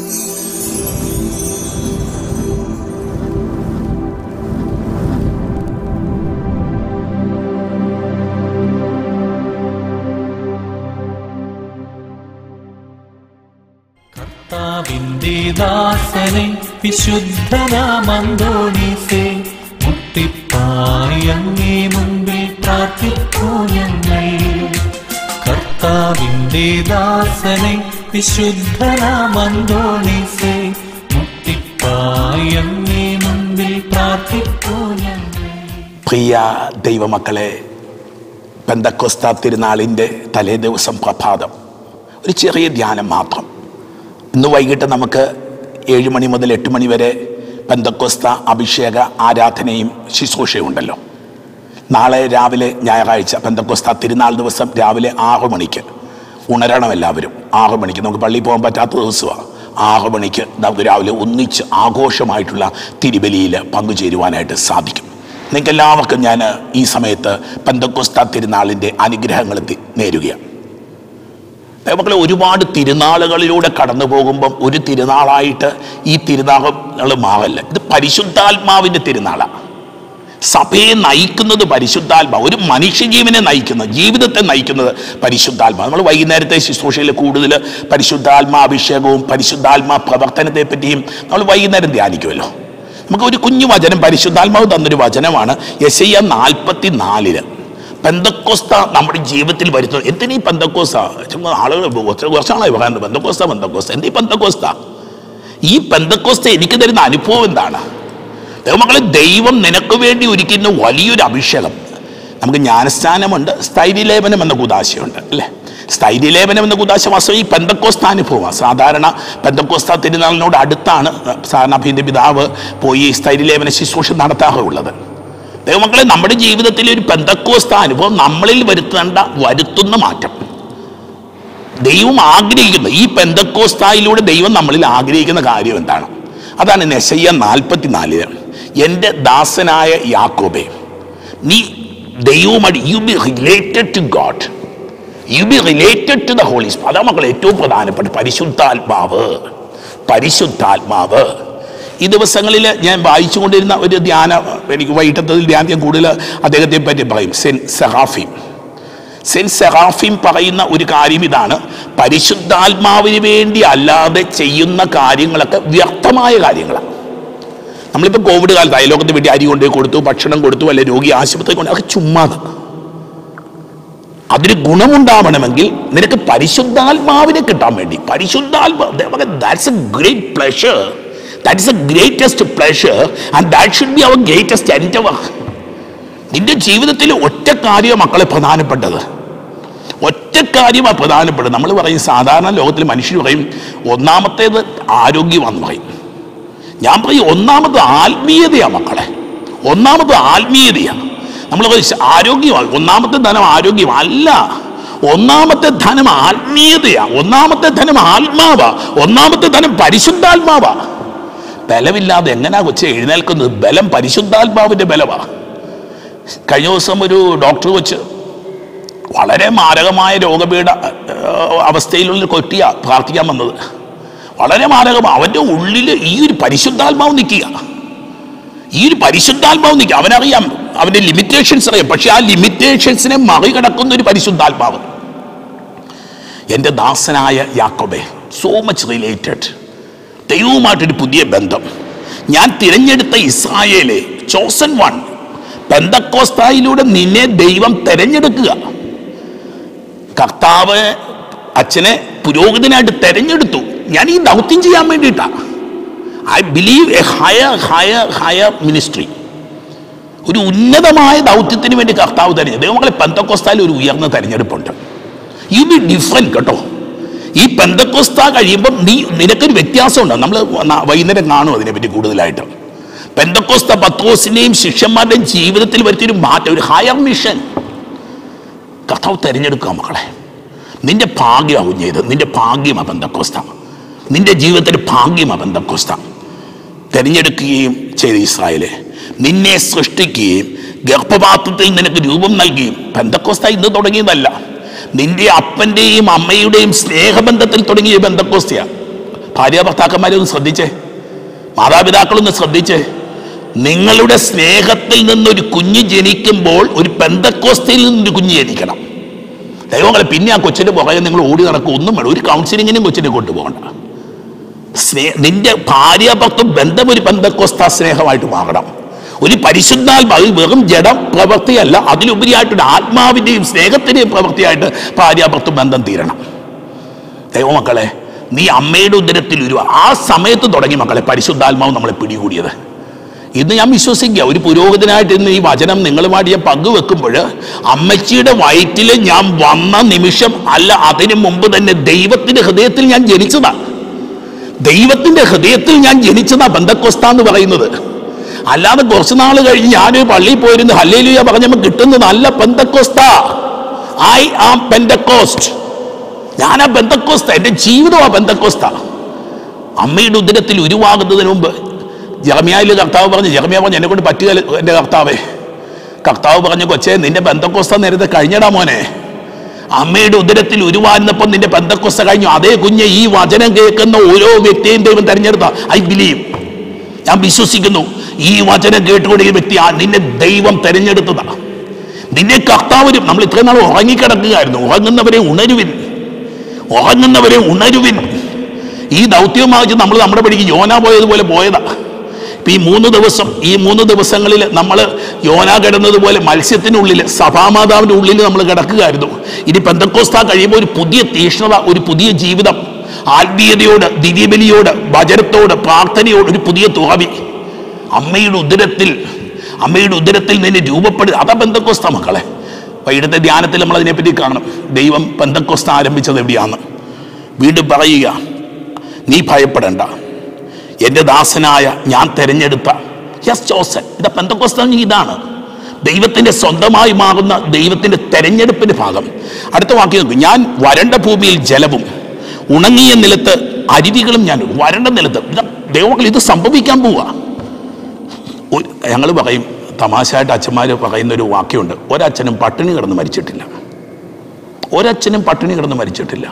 കർത്താവിന്റെ ദാസനെ വിശുദ്ധനാമന്തോണീസേ മുട്ടിപ്പായി അങ്ങേ മുമ്പിൽ പ്രാർത്ഥിക്കൂ ഞങ്ങൾ കർത്താവിന്റെ ദാസനെ വിശുദ്ധനാമന്തോണീസേ മുട്ടിപ്പായി അങ്ങേ മുമ്പിൽ പ്രാർത്ഥിക്കൂ ഞങ്ങൾ പ്രിയ ദൈവമക്കളെ പെന്തക്കൊസ്ത തിരുനാളിൻ്റെ തലേ ദിവസം പ്രഭാതം ഒരു ചെറിയ ധ്യാനം മാത്രം ഇന്ന് വൈകിട്ട് നമുക്ക് ഏഴ് മണി മുതൽ എട്ട് മണി വരെ പെന്തക്കൊസ്ത അഭിഷേക ആരാധനയും ശുശ്രൂഷയും ഉണ്ടല്ലോ നാളെ രാവിലെ ഞായറാഴ്ച പെന്തക്കൊസ്ത തിരുനാൾ ദിവസം രാവിലെ ആറു മണിക്ക് ഉണരണം എല്ലാവരും ആറു മണിക്ക് നമുക്ക് പള്ളിയിൽ പോകാൻ പറ്റാത്ത ദിവസമാണ് ആറു മണിക്ക് നമുക്ക് രാവിലെ ഒന്നിച്ച് ആഘോഷമായിട്ടുള്ള തിരുബലിയിൽ പങ്കുചേരുവാനായിട്ട് സാധിക്കും നിങ്ങൾക്ക് എല്ലാവർക്കും ഞാൻ ഈ സമയത്ത് പെന്തക്കൊസ്ത തിരുനാളിൻ്റെ അനുഗ്രഹങ്ങൾ തി- നേരുകയാണ് മക്കളെ ഒരുപാട് തിരുനാളുകളിലൂടെ കടന്നു പോകുമ്പം ഒരു തിരുനാളായിട്ട് ഈ തിരുനാളുകൾ മാറല്ല ഇത് പരിശുദ്ധാത്മാവിൻ്റെ തിരുനാളാണ് സഭയെ നയിക്കുന്നത് പരിശുദ്ധാത്മാവ് ഒരു മനുഷ്യജീവനെ നയിക്കുന്നത് ജീവിതത്തെ നയിക്കുന്നത് പരിശുദ്ധാത്മാവ് നമ്മൾ വൈകുന്നേരത്തെ ശുശ്രൂഷയിൽ കൂടുതൽ പരിശുദ്ധാത്മാ അഭിഷേകവും പരിശുദ്ധാത്മാ പ്രവർത്തനത്തെ പറ്റിയും നമ്മൾ വൈകുന്നേരം ധ്യാനിക്കുമല്ലോ നമുക്ക് ഒരു കുഞ്ഞു വചനം പരിശുദ്ധാത്മാവ് തന്നൊരു വചനമാണ് യശയ്യ നാൽപ്പത്തി നാലില് പെന്തക്കോസ്ത നമ്മുടെ ജീവിതത്തിൽ വരുത്തുന്നത് എന്തിനീ പെന്തക്കോസ്ത ചുമ്മാ ആളുകൾ കുറച്ച് കുറച്ചാളായി പറയുന്നത് പെന്തക്കോസ്ത പെന്തക്കോസ്ത എന്തീ പെന്തക്കോസ്ത ഈ പെന്തക്കോസ്ത എനിക്ക് തരുന്ന അനുഭവം എന്താണ് ദൈവമക്കളെ ദൈവം നിനക്ക് വേണ്ടി ഒരുക്കുന്ന വലിയൊരു അഭിഷേകം നമുക്ക് ജ്ഞാനസ്ഥാനമുണ്ട് സ്ഥൈര്യലേപനം എന്ന കുതാശയുണ്ട് അല്ലേ സ്ഥൈര്യലേപനം എന്ന കുതാശ വാസ്തവം ഈ പെന്തക്കോസ്ത അനുഭവമാണ് സാധാരണ പെന്തക്കോസ്ത തിരുനാളിനോട് അടുത്താണ് സാധാരണ അഭിന്റെ പിതാവ് പോയി സ്ഥൈര്യലേപന ശുശ്രൂഷ നടത്താറുള്ളത് ദൈവമക്കളെ നമ്മുടെ ജീവിതത്തിലെ ഒരു പെന്തക്കോസ്ത അനുഭവം നമ്മളിൽ വരുത്തേണ്ട വരുത്തുന്ന മാറ്റം ദൈവം ആഗ്രഹിക്കുന്ന ഈ പെന്തക്കോസ്തായിലൂടെ ദൈവം നമ്മളിൽ ആഗ്രഹിക്കുന്ന കാര്യം എന്താണ് അതാണ് നെശയ്യ നാൽപ്പത്തിനാലില് എൻ്റെ ദാസനായ യാക്കോബെ നീ ദൈവവുമായി you be related to God you be related to the holy അതാ മക്കൾ ഏറ്റവും പ്രധാനപ്പെട്ട പരിശുദ്ധാത്മാവ് പരിശുദ്ധാത്മാവ് ഈ ദിവസങ്ങളിൽ ഞാൻ വായിച്ചുകൊണ്ടിരുന്ന ഒരു ധ്യാന എനിക്ക് വൈകിട്ടത്തിൽ ധ്യാനം ഞാൻ കൂടുതൽ അദ്ദേഹത്തെ പറ്റി പറയും സെൻ സഹാഫിം സെൻ സെറാഫിം പറയുന്ന ഒരു കാര്യം ഇതാണ് പരിശുദ്ധാത്മാവിന് വേണ്ടി അല്ലാതെ ചെയ്യുന്ന കാര്യങ്ങളൊക്കെ വ്യക്തമായ കാര്യങ്ങളാണ് നമ്മളിപ്പോൾ കോവിഡ് കാലത്ത് അയലോകത്തിന് വേണ്ടി അരി കൊണ്ടുപോയി കൊടുത്തു ഭക്ഷണം കൊടുത്തു അല്ലെ രോഗി ആശുപത്രി കൊണ്ട് അതൊക്കെ ചുമ്മാതെ അതിന് ഗുണമുണ്ടാവണമെങ്കിൽ നിനക്ക് പരിശുദ്ധാത്മാവിനെ കിട്ടാൻ വേണ്ടി പരിശുദ്ധാത്മാവ് that's a great pleasure that's a greatest pleasure and that should be our greatest endeavour നിന്റെ ജീവിതത്തിൽ ഒറ്റ കാര്യം മക്കളെ പ്രധാനപ്പെട്ടത് ഒറ്റ കാര്യമാണ് പ്രധാനപ്പെട്ടത് നമ്മൾ പറയും സാധാരണ ലോകത്തിൽ മനുഷ്യർ പറയും ഒന്നാമത്തേത് ആരോഗ്യമാണെന്ന് പറയും ഞാൻ പറയും ഒന്നാമത് ആത്മീയതയാണ് മക്കളെ ഒന്നാമത് ആത്മീയതയാണ് നമ്മൾ പറയും ആരോഗ്യമാണ് ഒന്നാമത്തെ ധനം ആരോഗ്യം അല്ല ഒന്നാമത്തെ ധനം ആത്മീയതയാ ഒന്നാമത്തെ ധനം ആത്മാവാ ഒന്നാമത്തെ ധനം പരിശുദ്ധാത്മാവാ ബലമില്ലാതെ എങ്ങനെയാ കൊച്ചെ എഴുന്നേൽക്കുന്നത് ബലം പരിശുദ്ധാത്മാവിന്റെ ബലമാ കഴിഞ്ഞ ദിവസം ഒരു ഡോക്ടർ വെച്ച് വളരെ മാരകമായ രോഗപീഠ ഏഹ്, അവസ്ഥയിലുള്ള കൊട്ടിയ പ്രാർത്ഥിക്കാൻ വന്നത് വളരെ മാരകമാണ് അവൻ്റെ ഉള്ളിൽ ഈ ഒരു പരിശുദ്ധാത്മാവ് നിൽക്കുക ഈ ഒരു പരിശുദ്ധാത്മാവ് നിൽക്കുക അവനറിയാം അവൻ്റെ ലിമിറ്റേഷൻസ് അറിയാം പക്ഷെ ആ ലിമിറ്റേഷൻസിനെ മറികടക്കുന്ന ഒരു പരിശുദ്ധാത്മാവ് എൻ്റെ ദാസനായ യാക്കോബെ സോ മച്ച് റിലേറ്റഡ് ദൈവവുമായിട്ടൊരു പുതിയ ബന്ധം ഞാൻ തിരഞ്ഞെടുത്ത ഇസ്രായേലെ ചോസൻ വൺ പെന്തക്കോസ്തായിലൂടെ നിന്നെ ദൈവം തെരഞ്ഞെടുക്കുക കർത്താവ് അച്ഛനെ പുരോഹിതനായിട്ട് തെരഞ്ഞെടുത്തു ഞാൻ ഈ ദൗത്യം ചെയ്യാൻ വേണ്ടിയിട്ടാണ് I believe a higher higher higher ministry ഒരു ഉന്നതമായ ദൗത്യത്തിന് വേണ്ടി കർത്താവ് തെരഞ്ഞെടുത്തു ദൈവങ്ങളെ പെന്തക്കോസ്തായിൽ ഒരു ഉയർന്ന തെരഞ്ഞെടുപ്പുണ്ട് യു ബി ഡിഫറെൻറ്റ് കേട്ടോ ഈ പെന്തക്കോസ്ത കഴിയുമ്പം നീ നിനക്കൊരു വ്യത്യാസമുണ്ട് നമ്മൾ വൈകുന്നേരം കാണും അതിനെപ്പറ്റി കൂടുതലായിട്ട് പെന്തക്കോസ്ത പത്രോസിന്റെയും ശിഷ്യന്മാരുടെയും ജീവിതത്തിൽ വരുത്തിയൊരു മാറ്റം ഒരു ഹയർ മിഷൻ കർത്താവ് തിരഞ്ഞെടുക്കുക മക്കളെ നിന്റെ ഭാഗ്യമാവും ചെയ്ത് നിന്റെ ഭാഗ്യമാ ബന്ധക്കോസ്ത നിന്റെ ജീവിതത്തിൽ ഭാഗ്യമാ ബന്ധക്കോസ്ത തിരഞ്ഞെടുക്കുകയും ചെയ്ത ഇസ്രായേലെ നിന്നെ സൃഷ്ടിക്കുകയും ഗർഭപാത്രത്തിൽ നിനക്ക് രൂപം നൽകുകയും ബന്ധക്കോസ്ത ഇന്ന് തുടങ്ങിയതല്ല നിന്റെ അപ്പൻ്റെയും അമ്മയുടെയും സ്നേഹബന്ധത്തിൽ തുടങ്ങിയ ബന്ധക്കോസ്തയാണ് ഭാര്യ ഭർത്താക്കന്മാരെ ഒന്ന് ശ്രദ്ധിച്ചേ മാതാപിതാക്കളൊന്ന് ശ്രദ്ധിച്ചേ നിങ്ങളുടെ സ്നേഹത്തിൽ നിന്നൊരു കുഞ്ഞ് ജനിക്കുമ്പോൾ ഒരു പെന്തക്കോസ്തയിൽ നിന്നൊരു കുഞ്ഞ് ജനിക്കണം ദൈവങ്ങളെ പിന്നെ ആ കൊച്ചിന്റെ പുറകെ നിങ്ങൾ ഓടി നടക്കും ഒന്നും വേണം ഒരു കൗൺസിലിങ്ങിനും കൊച്ചിനെ കൊണ്ടുപോകണ്ട സ്നേഹ നിന്റെ ഭാര്യ ഭക്തം ബന്ധം ഒരു ബന്ധക്കോസ്ത സ്നേഹമായിട്ട് മാറണം ഒരു പരിശുദ്ധാത്മാവ് വെറും ജഡം പ്രവൃത്തിയല്ല അതിലുപരിയായിട്ടൊരു ആത്മാവിന്റെയും സ്നേഹത്തിന്റെയും പ്രവൃത്തിയായിട്ട് ഭാര്യ ഭക്തം ബന്ധം തീരണം ദൈവമക്കളെ നീ അമ്മയുടെ ഉദരത്തിൽ ഒരു ആ സമയത്ത് തുടങ്ങി മക്കളെ പരിശുദ്ധാത്മാവ് നമ്മളെ പിടികൂടിയത് ഇന്ന് ഞാൻ വിശ്വസിക്കുക ഒരു പുരോഹിതനായിട്ട് ഇന്ന് ഈ വചനം നിങ്ങളുമായിട്ട് ഞാൻ പങ്കുവെക്കുമ്പോൾ അമ്മച്ചിയുടെ വയറ്റിൽ ഞാൻ വന്ന നിമിഷം അല്ല അതിനു മുമ്പ് തന്നെ ദൈവത്തിന്റെ ഹൃദയത്തിൽ ഞാൻ ജനിച്ചതാ ദൈവത്തിന്റെ ഹൃദയത്തിൽ ഞാൻ ജനിച്ചതാ ബന്ധക്കൊസ്ത എന്ന് പറയുന്നത് അല്ലാതെ കുറച്ച് നാൾ കഴിഞ്ഞ് ഞാനൊരു പള്ളിയിൽ പോയിരുന്ന് ഹല്ലേലൂയ പറഞ്ഞപ്പോൾ കിട്ടുന്നത് നല്ല ബന്ധക്കൊസ്ത ഐ ആം പെന്തക്കോസ്റ്റ് ഞാൻ ആ ബന്ധക്കോസ്ത എൻ്റെ ജീവിതം ആ ബന്ധക്കോസ്ത അമ്മയുടെ ഉദരത്തിൽ ഉരുവാകുന്നതിന് മുമ്പ് ജർമിയായിൽ കർത്താവ് പറഞ്ഞു ജർമിയ പറഞ്ഞു എന്നെ കൊണ്ട് പറ്റുക എൻ്റെ കർത്താവേ കർത്താവ് പറഞ്ഞു കൊച്ചേ നിന്റെ ബന്ധക്കോസ്ത നേരത്തെ കഴിഞ്ഞടാ മോനെ അമ്മയുടെ ഉദരത്തിൽ ഉരുവാകുന്നപ്പോൾ നിന്റെ ബന്ധക്കോസ്ത കഴിഞ്ഞു അതേ കുഞ്ഞ് ഈ വചനം കേൾക്കുന്ന ഓരോ വ്യക്തിയും ദൈവം തെരഞ്ഞെടുത്ത ഐ ബിലീവ് ഞാൻ വിശ്വസിക്കുന്നു ഈ വചനം കേട്ടുകൊണ്ട് ഈ വ്യക്തി ആ നിന്നെ ദൈവം തെരഞ്ഞെടുത്തതാണ് നിന്നെ കർത്താവ് നമ്മൾ ഇത്രയും നാൾ ഉറങ്ങിക്കിടക്കുകയായിരുന്നു ഉറങ്ങുന്നവരെ ഉണരുവിൻ ഉറങ്ങുന്നവരെ ഉണരുവിൻ ഈ ദൗത്യമായി നമ്മൾ നമ്മുടെ പടിക്ക് യോന പോയതുപോലെ പോയതാ ഇപ്പൊ ഈ മൂന്ന് ദിവസം ഈ മൂന്ന് ദിവസങ്ങളിൽ നമ്മൾ യോന കിടന്നതുപോലെ മത്സ്യത്തിനുള്ളിൽ സഭാമാതാവിന്റെ ഉള്ളിൽ നമ്മൾ കിടക്കുകയായിരുന്നു ഇനി പെന്തക്കോസ്ത കഴിയുമ്പോൾ ഒരു പുതിയ തീഷ്ണത ഒരു പുതിയ ജീവിതം ആത്മീയതയോട് ദിവ്യബലിയോട് വചനത്തോട് പ്രാർത്ഥനയോട് ഒരു പുതിയ തുറവി അമ്മയുടെ ഉദരത്തിൽ അമ്മയുടെ ഉദരത്തിൽ നിന്നെ രൂപപ്പെടുക അതാ ബന്ധക്കോസ്ത മക്കളെ വൈകിട്ടത്തെ ധ്യാനത്തിൽ നമ്മൾ അതിനെപ്പറ്റി കാണണം ദൈവം ബന്ധക്കോസ്ത ആരംഭിച്ചത് എവിടെയാണ് വീണ്ടും പറയുക നീ ഭയപ്പെടേണ്ട എൻ്റെ ദാസനായ ഞാൻ തെരഞ്ഞെടുത്ത യെസ് ചോസൻ ഇത് പെന്തക്കോസ്ത ഇതാണ് ദൈവത്തിന്റെ സ്വന്തമായി മാറുന്ന ദൈവത്തിന്റെ തെരഞ്ഞെടുപ്പിന്റെ ഭാഗം അടുത്ത വാക്യം നോക്കൂ ഞാൻ വരണ്ട ഭൂമിയിൽ ജലവും ഉണങ്ങിയ നിലത്ത് അരുവികളും ഞാൻ ഇടും. വരണ്ട നിലത്ത് ദൈവങ്ങൾ ഇത് സംഭവിക്കാൻ പോവുക ഞങ്ങൾ പറയും തമാശയായിട്ട് അച്ഛന്മാർ പറയുന്ന ഒരു വാക്യമുണ്ട് ഒരച്ഛനും പട്ടിണി കിടന്ന് മരിച്ചിട്ടില്ല ഒരച്ഛനും പട്ടിണി കിടന്ന് മരിച്ചിട്ടില്ല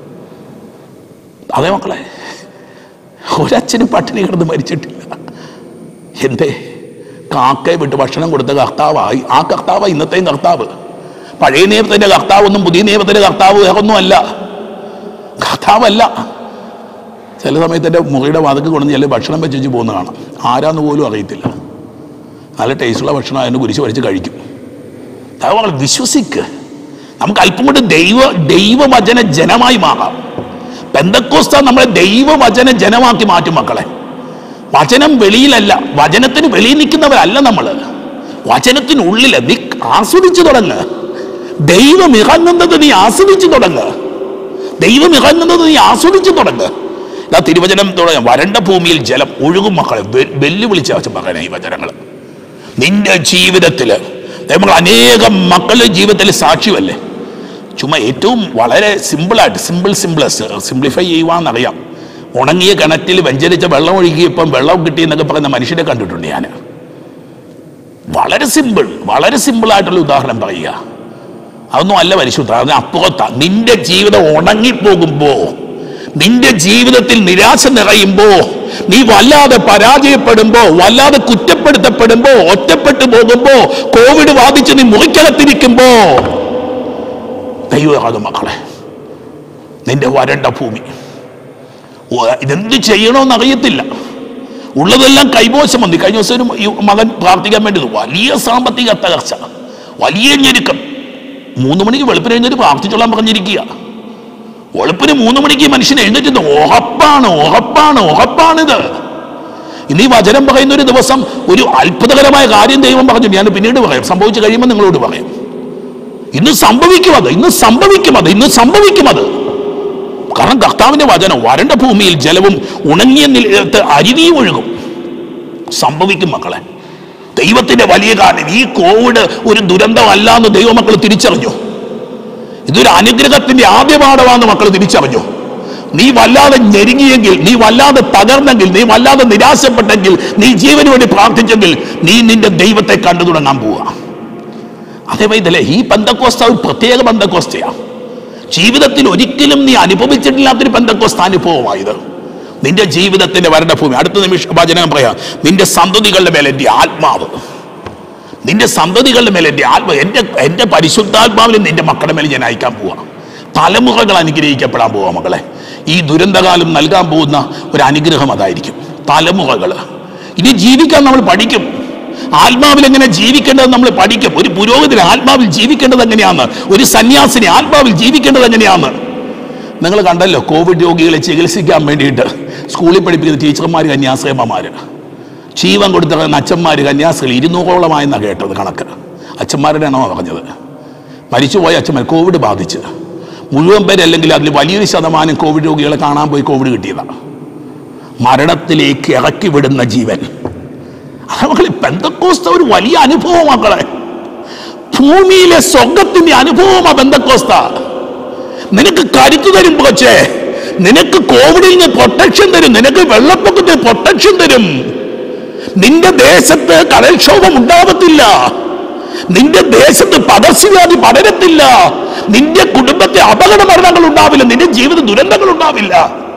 അതേ മക്കളെ ഒരച്ഛനും പട്ടിണി കിടന്ന് മരിച്ചിട്ടില്ല എന്തേ കാക്കയെ വിട്ട് ഭക്ഷണം കൊടുത്ത കർത്താവായി ആ കർത്താവ് ഇന്നത്തെയും കർത്താവ് പഴയ നിയമത്തിന്റെ കർത്താവൊന്നും പുതിയ നിയമത്തിന്റെ കർത്താവ് വേറൊന്നും അല്ല കർത്താവല്ല ചില സമയത്ത് എൻ്റെ മുറിയുടെ വാതക്ക് കൊണ്ടു ചില ഭക്ഷണം വെച്ച് വെച്ച് പോകുന്ന കാണാം ആരാന്ന് പോലും അറിയത്തില്ല നല്ല ടേസ്റ്റുള്ള ഭക്ഷണം അതിന് കുരിശ് വരച്ച് കഴിക്കും ദൈവങ്ങൾ വിശ്വസിക്ക് നമുക്ക് അല്പം കൊണ്ട് ദൈവ ദൈവവചന ജനമായി മാറാം പെന്തക്കോസ്ത നമ്മളെ ദൈവവചന ജനമാക്കി മാറ്റും മക്കളെ വചനം വെളിയിലല്ല വചനത്തിന് വെളിയിൽ നിൽക്കുന്നവരല്ല നമ്മൾ വചനത്തിനുള്ളിൽ നീ ആസ്വദിച്ചു തുടങ്ങ് ദൈവം ഇറങ്ങുന്നത് നീ ആസ്വദിച്ചു തുടങ്ങ് ദൈവം ഇറങ്ങുന്നത് നീ ആസ്വദിച്ചു തുടങ്ങ് ഇതാ തിരുവചനം തുടങ്ങി വരണ്ട ഭൂമിയിൽ ജലം ഒഴുകും മക്കളെ വെ- വെല്ലുവിളിച്ച വെച്ച് പറയണേ ഈ വചനങ്ങൾ നിന്റെ ജീവിതത്തില് നമ്മൾ അനേകം മക്കളുടെ ജീവിതത്തിൽ സാക്ഷ്യമല്ലേ ചുമ്മാ ഏറ്റവും വളരെ സിമ്പിളായിട്ട് സിമ്പിൾ സിമ്പിളസ് സിംപ്ലിഫൈ ചെയ്യുവാന്നറിയാം ഉണങ്ങിയ കിണറ്റിൽ വെഞ്ചരിച്ച വെള്ളം ഒഴുകിയപ്പം വെള്ളം കിട്ടി എന്നൊക്കെ പറയുന്ന മനുഷ്യരെ കണ്ടിട്ടുണ്ട് ഞാൻ വളരെ സിമ്പിൾ വളരെ സിമ്പിളായിട്ടുള്ള ഉദാഹരണം പറയുക അതൊന്നും അല്ല പരിശുദ്ധ അതിന് അപ്പുറത്താ നിന്റെ ജീവിതം ഉണങ്ങിപ്പോകുമ്പോ നിന്റെ ജീവിതത്തിൽ നിരാശ നിറയുമ്പോ നീ വല്ലാതെ പരാജയപ്പെടുമ്പോ വല്ലാതെ കുറ്റപ്പെടുത്തപ്പെടുമ്പോ ഒറ്റപ്പെട്ടു പോകുമ്പോ കോവിഡ് ബാധിച്ച് നീ മുറിക്കകത്തിരിക്കുമ്പോ ദൈവമാകും മക്കളെ നിന്റെ വരണ്ട ഭൂമി ഓ, ഇതെന്ത് ചെയ്യണമെന്ന് അറിയത്തില്ല ഉള്ളതെല്ലാം കൈമോശം വന്നു കഴിഞ്ഞ ദിവസം ഒരു ഈ മകൻ പ്രാർത്ഥിക്കാൻ വേണ്ടി പോയി. വലിയ സാമ്പത്തിക തകർച്ച വലിയ ഞെരുക്കം മൂന്ന് മണിക്ക് വെളുപ്പിന് എഴുന്നേറ്റ് പ്രാർത്ഥിച്ചോളാൻ പറഞ്ഞിരിക്കുക വെളുപ്പിന് മൂന്ന് മണിക്ക് ഈ മനുഷ്യൻ എഴുന്നേറ്റ് ഉറപ്പാണ് ഉറപ്പാണ് ഉറപ്പാണിത് ഇനി ഈ വചനം പറയുന്ന ഒരു ദിവസം ഒരു അത്ഭുതകരമായ കാര്യം ദൈവം പറഞ്ഞു ഞാൻ പിന്നീട് പറയാം സംഭവിച്ചു കഴിയുമ്പോൾ നിങ്ങളോട് പറയാം ഇന്ന് സംഭവിക്കും അത് ഇന്ന് സംഭവിക്കും അത് ഇന്ന് സംഭവിക്കും അത് കാരണം കർത്താവിന്റെ വചനം വരണ്ട ഭൂമിയിൽ ജലവും ഉണങ്ങിയ നിലത്ത് അരുവിയും ഒഴുകും സംഭവിക്കും മക്കളെ ദൈവത്തിന്റെ വലിയ കാരണം ഈ കോവിഡ് ഒരു ദുരന്തമല്ല എന്ന് ദൈവമക്കൾ തിരിച്ചറിഞ്ഞു ഇതൊരു അനുഗ്രഹത്തിന്റെ ആദ്യ പാഠമാണെന്ന് മക്കൾ തിരിച്ചറിഞ്ഞു നീ വല്ലാതെ ഞെരുങ്ങിയെങ്കിൽ നീ വല്ലാതെ തകർന്നെങ്കിൽ നീ വല്ലാതെ നിരാശപ്പെട്ടെങ്കിൽ നീ ജീവന് വേണ്ടി പ്രാർത്ഥിച്ചെങ്കിൽ നീ നിന്റെ ദൈവത്തെ കണ്ടു തുടങ്ങാൻ പോവുക അതേ ഇതല്ലേ ഈ ബന്ധക്കോസ്ത ഒരു പ്രത്യേക ബന്ധക്കോസ്തയാണ് ജീവിതത്തിൽ ഒരിക്കലും നീ അനുഭവിച്ചിട്ടില്ലാത്തൊരു ബന്ധക്കോസ്ത അനുഭവമായത് നിന്റെ ജീവിതത്തിന്റെ വരണ്ട ഭൂമി അടുത്ത നിമിഷ വചനം പറയാം നിന്റെ സന്തതികളുടെ മേലെ എൻ്റെ ആത്മാവ് നിന്റെ സന്തതികളുടെ മേലെ എൻ്റെ ആത്മ എൻ്റെ എൻ്റെ പരിശുദ്ധാത്മാവിനെ നിന്റെ മക്കളുടെ മേലെ ഞാൻ അയക്കാൻ പോവാ തലമുറകൾ അനുഗ്രഹിക്കപ്പെടാൻ പോവാ മക്കളെ ഈ ദുരന്തകാലം നൽകാൻ പോകുന്ന ഒരു അനുഗ്രഹം അതായിരിക്കും തലമുറകൾ ഇനി ജീവിക്കാൻ നമ്മൾ പഠിക്കും ആത്മാവിൽ എങ്ങനെ ജീവിക്കേണ്ടത് നമ്മൾ പഠിക്കും ഒരു പുരോഹിതന് ആത്മാവിൽ ജീവിക്കേണ്ടത് എങ്ങനെയാണ് ഒരു സന്യാസിനെ ആത്മാവിൽ ജീവിക്കേണ്ടത് എങ്ങനെയാണ് നിങ്ങൾ കണ്ടല്ലോ കോവിഡ് രോഗികളെ ചികിത്സിക്കാൻ വേണ്ടിയിട്ട് സ്കൂളിൽ പഠിപ്പിക്കുന്ന ടീച്ചർമാർ കന്യാശ്രമമാർ ജീവൻ കൊടുത്തിറങ്ങുന്ന അച്ഛന്മാർ കന്യാസ്ത്രീകൾ ഇരുന്നൂറോളമായെന്നാണ് കേട്ടത് കണക്ക് അച്ഛന്മാരുടെ എണ്ണമാണ് പറഞ്ഞത് മരിച്ചുപോയ അച്ഛന്മാർ കോവിഡ് ബാധിച്ച് മുഴുവൻ പേരല്ലെങ്കിൽ അതിൽ വലിയൊരു ശതമാനം കോവിഡ് രോഗികളെ കാണാൻ പോയി കോവിഡ് കിട്ടിയതാണ് മരണത്തിലേക്ക് ഇറക്കി വിടുന്ന ജീവൻ അത് മക്കളെ പെന്തക്കോസ്ത ഒരു വലിയ അനുഭവം മക്കളെ ഭൂമിയിലെ സ്വർഗത്തിന്റെ അനുഭവമാ ബന്ധക്കോസ്ത നിനക്ക് കരുത്തു തരും കൊച്ചേ നിനക്ക് കോവിഡിൽ നിന്ന് പ്രൊട്ടക്ഷൻ തരും നിനക്ക് വെള്ളപ്പൊക്കത്തിന് പ്രൊട്ടക്ഷൻ തരും നിന്റെ ദേശത്ത് കടൽക്ഷോഭം ഉണ്ടാവത്തില്ല നിന്റെ ദേശത്ത് പകർച്ചവ്യാധി പടരത്തില്ല നിന്റെ കുടുംബത്തെ അപകട മരണങ്ങൾ ഉണ്ടാവില്ല നിന്റെ ജീവിത ദുരന്തങ്ങൾ ഉണ്ടാവില്ല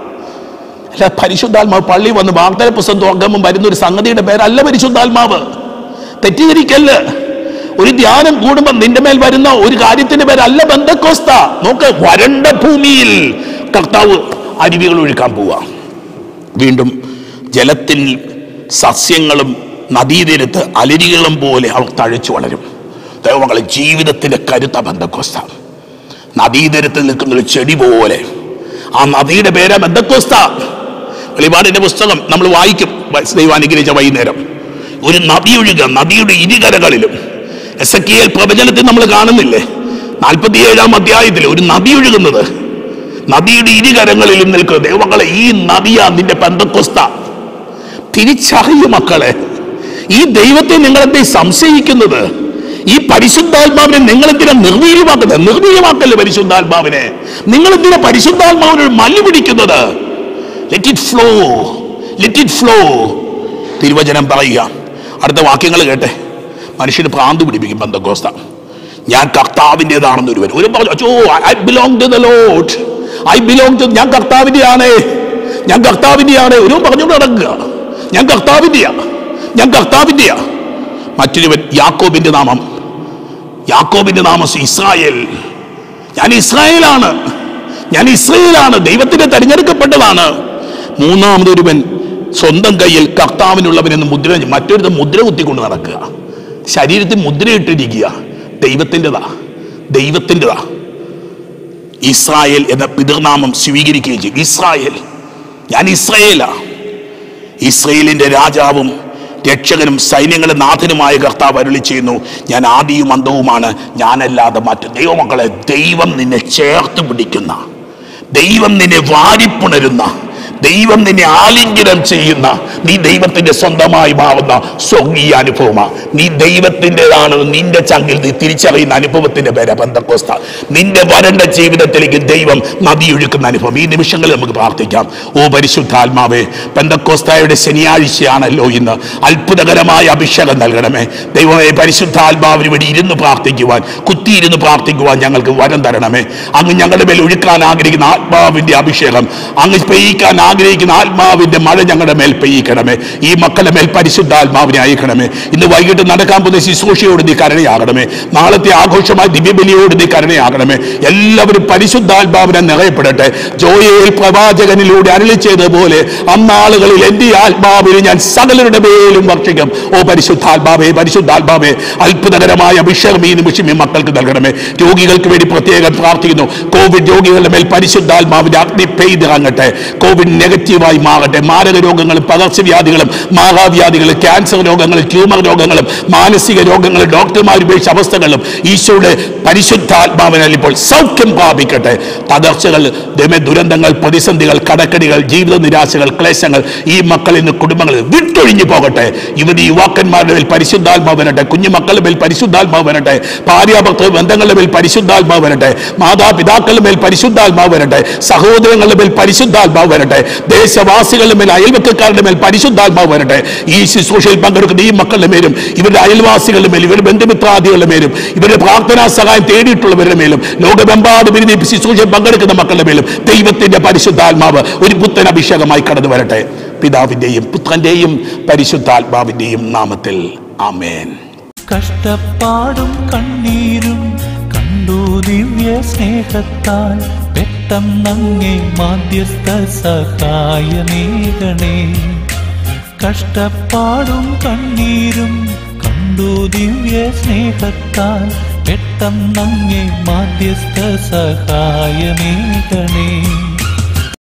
അല്ല പരിശുദ്ധാത്മാവ് പള്ളി വന്ന് വാർത്തല പുസ്തകം തുറക്കുമ്പോൾ വരുന്ന ഒരു സംഗതിയുടെ പേരല്ല പരിശുദ്ധാത്മാവ് തെറ്റിദ്ധരിക്കല്ല് ഒരു ധ്യാനം കൂടുമ്പോൾ നിന്റെ മേൽ വരുന്ന ഒരു കാര്യത്തിന്റെ പേരല്ല ബന്ധക്കോസ്ത നോക്ക് വരണ്ട ഭൂമിയിൽ കർത്താവ് അരുവികൾ ഒഴുക്കാൻ പോവാ വീണ്ടും ജലത്തിൽ സസ്യങ്ങളും നദീതീരത്ത് അലരികളും പോലെ അവർ തഴച്ചു വളരും ദൈവങ്ങളെ ജീവിതത്തിന്റെ കരുത്ത ബന്ധക്കോസ്ത നദീതീരത്തിൽ നിൽക്കുന്ന ഒരു ചെടി പോലെ ആ നദിയുടെ പേരാ ബന്ധക്കോസ്ത വെളിപാടിന്റെ പുസ്തകം നമ്മൾ വായിക്കും ദൈവം അനുഗ്രഹിച്ച വൈകുന്നേരം ഒരു നദി ഒഴുക നദിയുടെ ഇരുകരകളിലും എസ് എ എൽ പ്രവചനത്തിൽ നമ്മൾ കാണുന്നില്ലേ നാൽപ്പത്തിയേഴാം അധ്യായത്തിൽ ഒരു നദി ഒഴുകുന്നത് നദിയുടെ ഇരുകരങ്ങളിലും നിൽക്കുക ദൈവങ്ങളെ ഈ നദിയാ നിന്റെ പെന്തക്കൊസ്ത തിരിച്ചറിയു മക്കളെ ഈ ദൈവത്തെ നിങ്ങളെന്തേ സംശയിക്കുന്നത് ഈ പരിശുദ്ധാത്മാവിനെ നിങ്ങൾ എന്തിനാ നിർവീര്യമാക്കുന്നത് നിർവീര്യമാക്കല്ലേ പരിശുദ്ധാത്മാവിനെ നിങ്ങൾ എന്തിനാ പരിശുദ്ധാത്മാവിനോട് മല്ലു പിടിക്കുന്നത് let it flow let it flow തിരുവചനം പറയുക അടുത്ത വാക്യങ്ങൾ കേട്ടെ മനുഷ്യന് ഭ്രാന്ത് പിടിപ്പിക്കും ബന്ധക്കോസ്ത ഞാൻ കർത്താവിൻ്റെതാണെന്ന് ഒരുവൻ ഒരു പറഞ്ഞു അച്ചോ I belong to the Lord I belong to ഞാൻ കർത്താവിൻ്റെ ആണ് ഞാൻ കർത്താവിൻ്റെ ആണ് ഒരു പറഞ്ഞുകൊണ്ട് നടക്കുക ഞാൻ കർത്താവിൻ്റെയാ ഞാൻ കർത്താവിൻ്റെയാ മറ്റൊരുവൻ യാക്കോബിന്റെ നാമം യാക്കോബിന്റെ നാമം ഇസ്രായേൽ ഞാൻ ഇസ്രായേലാണ് ഞാൻ ഇസ്രായേലാണ് ദൈവത്തിന്റെ തെരഞ്ഞെടുക്കപ്പെട്ടതാണ് മൂന്നാമതൊരുവൻ സ്വന്തം കയ്യിൽ കർത്താവിനുള്ളവനെന്ന് മുദ്ര മറ്റൊരുത്തൻ മുദ്ര കുത്തിക്കൊണ്ട് നടക്കുക ശരീരത്തിൽ മുദ്രയിട്ടിരിക്കുക ദൈവത്തിൻ്റെതാ ദൈവത്തിൻ്റെതാ ഇസ്രായേൽ എന്ന പിതൃനാമം സ്വീകരിക്കുകയും ചെയ്യും ഇസ്രായേൽ ഞാൻ ഇസ്രായേലാ ഇസ്രയേലിന്റെ രാജാവും രക്ഷകനും സൈന്യങ്ങളുടെ നാഥനുമായ കർത്താവ് അരുളി ചെയ്യുന്നു ഞാൻ ആദിയും അന്തവുമാണ് ഞാനല്ലാതെ മറ്റു ദൈവമക്കളെ ദൈവം നിന്നെ ചേർത്ത് പിടിക്കുന്ന ദൈവം നിന്നെ വാരിപ്പുണരുന്ന ദൈവം നിന്നെ ആലിംഗനം ചെയ്യുന്ന നീ ദൈവത്തിന്റെ സ്വന്തമായി മാറുന്ന സ്വർഗീയ അനുഭവമാണ് നീ ദൈവത്തിൻ്റെതാണ് നിന്റെ ചങ്കിൽ നീ തിരിച്ചറിയുന്ന അനുഭവത്തിന്റെ പേര് ബന്ധക്കോസ്ത നിന്റെ വരണ്ട ജീവിതത്തിലേക്ക് ദൈവം നദിയൊഴുക്കുന്ന അനുഭവം ഈ നിമിഷങ്ങളിൽ നമുക്ക് പ്രാർത്ഥിക്കാം ഓ പരിശുദ്ധാത്മാവേ ബന്ധക്കോസ്തായുടെ ശനിയാഴ്ചയാണല്ലോ ഇന്ന് അത്ഭുതകരമായ അഭിഷേകം നൽകണമേ ദൈവമേ പരിശുദ്ധാത്മാവിന് വേണ്ടി ഇരുന്ന് പ്രാർത്ഥിക്കുവാൻ കുത്തിയിരുന്ന് പ്രാർത്ഥിക്കുവാൻ ഞങ്ങൾക്ക് വരം തരണമേ അങ്ങ് ഞങ്ങളുടെ മേൽ ഒഴുക്കാൻ ആഗ്രഹിക്കുന്ന ആത്മാവിന്റെ അഭിഷേകം അങ്ങ് പെയ്യിക്കാൻ ആഗ്രഹിക്കുന്ന ആത്മാവിന്റെ മഴ ഞങ്ങളുടെ മേൽ പെയ്യിക്കണമേ ഈ മക്കളുടെ മേൽ പരിശുദ്ധാത്മാവിനെ അയക്കണമേ ഇന്ന് വൈകിട്ട് നടക്കാൻ പോകുന്ന ശുശ്രൂഷയോട് നീ കരുണയാകണമേ നാളത്തെ ആഘോഷമായ ദിവ്യബലിയോട് നീ കരുണയാകണമേ എല്ലാവരും പരിശുദ്ധാത്മാവിനെ നിറയപ്പെടട്ടെ ജോയയിൽ പ്രവാചകനിലൂടെ അരളി ചെയ്തതുപോലെ അന്നാളുകളിൽ എൻ്റെ ആത്മാവിനെ ഞാൻ സകലരുടെ മേലും വർഷിക്കും ഓ പരിശുദ്ധാത്മാവേ പരിശുദ്ധാത്മാവേ അത്ഭുതകരമായ അഭിഷേകം ഈ നിമിഷം ഈ മക്കൾക്ക് നൽകണമേ രോഗികൾക്ക് വേണ്ടി പ്രത്യേകം പ്രാർത്ഥിക്കുന്നു കോവിഡ് രോഗികളുടെ മേൽ പരിശുദ്ധാത്മാവിന്റെ അഗ്നി പെയ്തിറങ്ങട്ടെ കോവിഡ് നെഗറ്റീവായി മാറട്ടെ മാരക രോഗങ്ങളും പകർച്ചവ്യാധികളും മാറാവ്യാധികളും ക്യാൻസർ രോഗങ്ങളും ട്യൂമർ രോഗങ്ങളും മാനസിക രോഗങ്ങളും ഡോക്ടർമാർ ഉപേക്ഷിച്ച അവസ്ഥകളും ഈശോയുടെ പരിശുദ്ധാത്മാവിനാൽ ഇപ്പോൾ സൗഖ്യം പ്രാപിക്കട്ടെ തകർച്ചകൾ ദമ ദുരന്തങ്ങൾ പ്രതിസന്ധികൾ കടക്കടികൾ ജീവിത നിരാശകൾ ക്ലേശങ്ങൾ ഈ മക്കളിൽ നിന്ന് കുടുംബങ്ങളിൽ വിട്ടൊഴിഞ്ഞു പോകട്ടെ യുവതി യുവാക്കന്മാരുടെ മേൽ പരിശുദ്ധാത്മാവ് വരട്ടെ കുഞ്ഞുമക്കളുടെ മേൽ പരിശുദ്ധാത്മാവ് വരട്ടെ ഭാര്യാഭർത്തൃ ബന്ധങ്ങളുടെ മേൽ പരിശുദ്ധാത്മാവ് വരട്ടെ മാതാപിതാക്കളുടെ മേൽ പരിശുദ്ധാത്മാവ് വരട്ടെ സഹോദരങ്ങളുടെ മേൽ പരിശുദ്ധാത്മാവ് വരട്ടെ ദേശവാസികളുടെ മേൽ അയൽവക്കക്കാരുടെ മേൽ പരിശുദ്ധാത്മാവ് വരട്ടെ ഈ ശുശ്രൂഷയിൽ പങ്കെടുക്കുന്ന ഈ മക്കളുടെ മേലും ഇവരുടെ അയൽവാസികളുടെ മേലും ഇവരുടെ ബന്ധുമിത്രാദികളുടെ മേലും ഇവരുടെ പ്രാർത്ഥനാ സഹായം തേടിയിട്ടുള്ളവരുടെ മേലും ലോകമെമ്പാടും ഇരുന്ന് ഈ ശുശ്രൂഷയിൽ പങ്കെടുക്കുന്ന മക്കളുടെ മേലും ദൈവത്തിന്റെ പരിശുദ്ധാത്മാവ് ഒരു പുത്തൻ അഭിഷേകമായി കടന്നു വരട്ടെ പിതാവിന്റെയും പുത്രന്റെയും പരിശുദ്ധാത്മാവിന്റെയും നാമത്തിൽ ആമേൻ കഷ്ടപ്പാടും കണ്ണീരും കണ്ടു ദിവ്യ സ്നേഹത്താൽ പെട്ടെന്നങ്ങേ മാധ്യസ്ഥ സഹായമേകണേ കഷ്ടപ്പാടും കണ്ണീരും കണ്ടു ദിവ്യ സ്നേഹത്താൽ പെട്ടെന്നങ്ങേ മാധ്യസ്ഥ സഹായമേകണേ